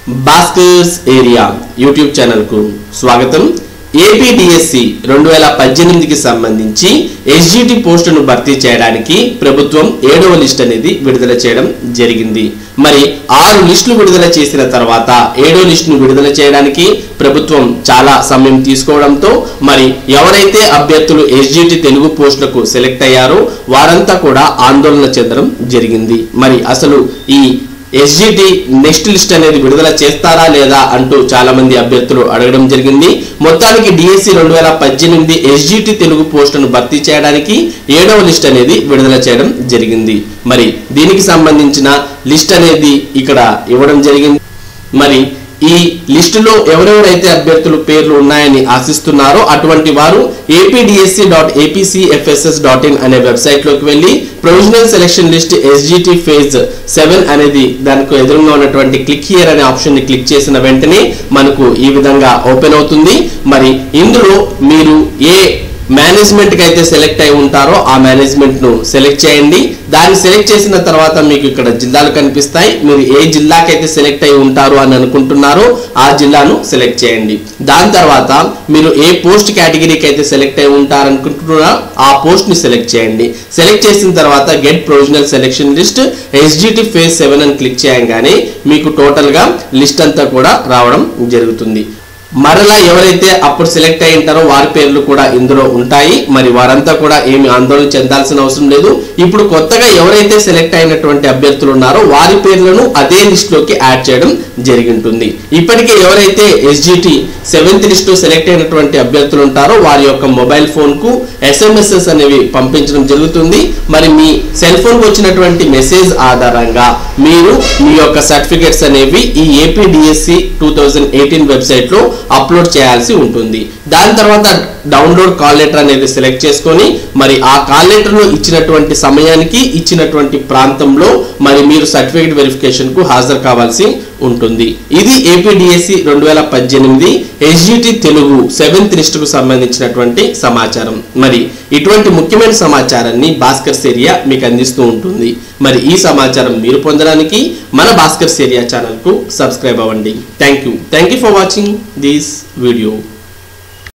Bhaskar's area YouTube ఛానల్కు స్వాగతం APDSC రెండు వేల పద్దెనిమిదికి సంబంధించి ఎస్జిటి పోస్టును భర్తీ చేయడానికి ప్రభుత్వం ఏడవ లిస్ట్ అనేది విడుదల చేయడం జరిగింది మరి ఆరు లిస్టులు విడుదల చేసిన తర్వాత ఏడో లిస్టును విడుదల చేయడానికి ప్రభుత్వం చాలా సమయం తీసుకోవడంతో మరి ఎవరైతే అభ్యర్థులు ఎస్జిటి తెలుగు పోస్టులకు సెలెక్ట్ అయ్యారో వారంతా కూడా ఆందోళన చెందడం జరిగింది మరి అసలు ఈ ఎస్జిటి నెక్స్ట్ లిస్ట్ అనేది విడుదల చేస్తారా లేదా అంటూ చాలా మంది అభ్యర్థులు అడగడం జరిగింది మొత్తానికి డిఎస్సి రెండు వేల పద్దెనిమిది ఎస్జిటి తెలుగు పోస్టును భర్తీ చేయడానికి ఏడవ లిస్ట్ అనేది విడుదల చేయడం జరిగింది మరి దీనికి సంబంధించిన లిస్ట్ అనేది ఇక్కడ ఇవ్వడం జరిగింది మరి ఈ లిస్టులో ఎవరెవరైతే అభ్యర్థుల పేర్లు ఉన్నాయని ఆశిస్తున్నారో అటువంటి వారు APDSC dot APCFSS dot in అనే వెబ్సైట్ లోకి వెళ్ళి provisional selection list SGT phase seven అనేది దానికి ఎదురుగా ఉన్నటువంటి క్లిక్ హియర్ అనే ఆప్షన్ ని క్లిక్ చేసిన వెంటనే మనకు ఈ విధంగా ఓపెన్ అవుతుంది మరి ఇందులో మీరు ఏ మేనేజ్మెంట్ కి అయితే సెలెక్ట్ అయి ఉంటారో ఆ మేనేజ్మెంట్ ను సెలెక్ట్ చేయండి దాన్ని సెలెక్ట్ చేసిన తర్వాత మీకు ఇక్కడ జిల్లాలు కనిపిస్తాయి మీరు ఏ జిల్లాకైతే సెలెక్ట్ అయి ఉంటారు అని అనుకుంటున్నారో ఆ జిల్లాను సెలెక్ట్ చేయండి దాని తర్వాత మీరు ఏ పోస్ట్ కేటగిరీకి అయితే సెలెక్ట్ అయి ఉంటారు అనుకుంటున్నారో ఆ పోస్ట్ ని సెలెక్ట్ చేయండి సెలెక్ట్ చేసిన తర్వాత get provisional selection list SGT phase seven అని క్లిక్ చేయగానే మీకు టోటల్ గా లిస్ట్ అంతా కూడా రావడం జరుగుతుంది మరలా ఎవరైతే అప్పుడు సెలెక్ట్ అయి ఉంటారో వారి పేర్లు కూడా ఇందులో ఉంటాయి మరి వారంతా కూడా ఏమి ఆందోళన చెందాల్సిన అవసరం లేదు ఇప్పుడు కొత్తగా ఎవరైతే సెలెక్ట్ అయినటువంటి అభ్యర్థులు ఉన్నారో వారి పేర్లను అదే లిస్ట్ లోకి యాడ్ చేయడం జరిగి ఉంటుంది ఇప్పటికే ఎవరైతే ఎస్జిటి సెవెంత్ లిస్ట్ లో సెలెక్ట్ అయినటువంటి అభ్యర్థులు ఉంటారో వారి యొక్క మొబైల్ ఫోన్ కు ఎస్ఎంఎస్ఎస్ అనేవి పంపించడం జరుగుతుంది మరి మీ సెల్ ఫోన్ కు వచ్చినటువంటి మెసేజ్ ఆధారంగా మీరు మీ యొక్క సర్టిఫికెట్స్ అనేవి ఈ APDSC two thousand eighteen website లో అప్లోడ్ చేయాల్సి ఉంటుంది దాని తర్వాత డౌన్లోడ్ కాల్ లెటర్ అనేది సెలెక్ట్ చేసుకొని మరి ఆ కాల్ లెటర్ లో ఇచ్చినటువంటి సమయానికి ఇచ్చినటువంటి ప్రాంతంలో మరి మీరు సర్టిఫికేట్ వెరిఫికేషన్ కు హాజరు కావాల్సి ఉంటుంది ఇది ఏపీడిఎస్సి రెండు వేల పద్దెనిమిది ఎస్జిటి తెలుగు సెవెంత్ లిస్ట్ కు సంబంధించినటువంటి సమాచారం మరి ఇటువంటి ముఖ్యమైన సమాచారాన్ని భాస్కర్ ఏరియా మీకు అందిస్తూ ఉంటుంది మరి ఈ సమాచారం మీరు పొందడానికి మన భాస్కర్ ఏరియా ఛానల్ కు సబ్స్క్రైబ్ అవ్వండి thank you thank you for watching this video